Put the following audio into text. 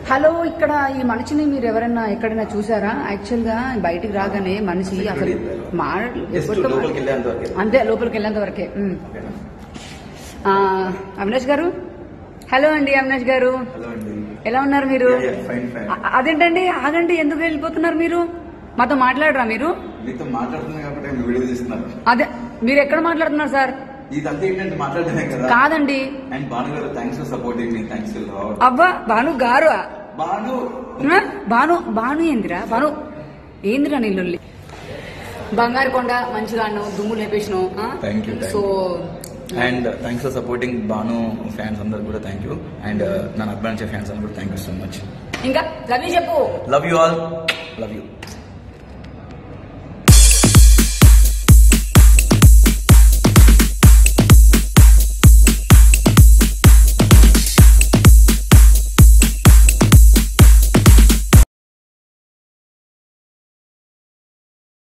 Hello ఇక్కడ ఈ మనిషిని మీరు ఎవరైనా ఎక్కడైనా చూసారా యాక్చువల్ గా బయటికి రాగానే మనిషి అసలు మా జస్ట్ ఎవరితో లోపలికి వెళ్ళేంత వరకే అంతే లోపలికి వెళ్ళేంత వరకే ఉమ్. ఓకేనా ఆ, అవినాష్ గారు హలో అండి అవినాష్ గారు హలో అండి ఎలా ఉన్నారు మీరు ఫైన్ ఫైన్ అ- అదేంటండి ఆగండి ఎందుకు వెళ్ళిపోతున్నారు మీరు మాతో మాట్లాడరా మీరు మీతో మాట్లాడుతున్నా కాబట్టి నేను వీడియో తీస్తున్నారు అదే మీరు ఎక్కడ మాట్లాడుతున్నారు సార్ ఇదంతా ఏంటంటే మాట్లాడటమే కదా కాదండి and Bhanu garu thanks for supporting మీ థ్యాంక్స్ అవ్వా భాను గారు భాను ఆ? భాను భాను ఏందిరా భాను ఏందిరా నీళ్ళొల్లి బంగారు కొండ మంచిగా అన్నావు దుమ్ము లేపేసినావు ఆ? Thank you, thank so and thanks for supporting Bhanu fans అందరు కూడా థ్యాంక్ యూ అండ్ నన్ను అభిమానించే ఫ్యాన్స్ అందరూ కూడా థ్యాంక్ యూ సో మచ్ ఇంకా రవి చెప్పు love you all love you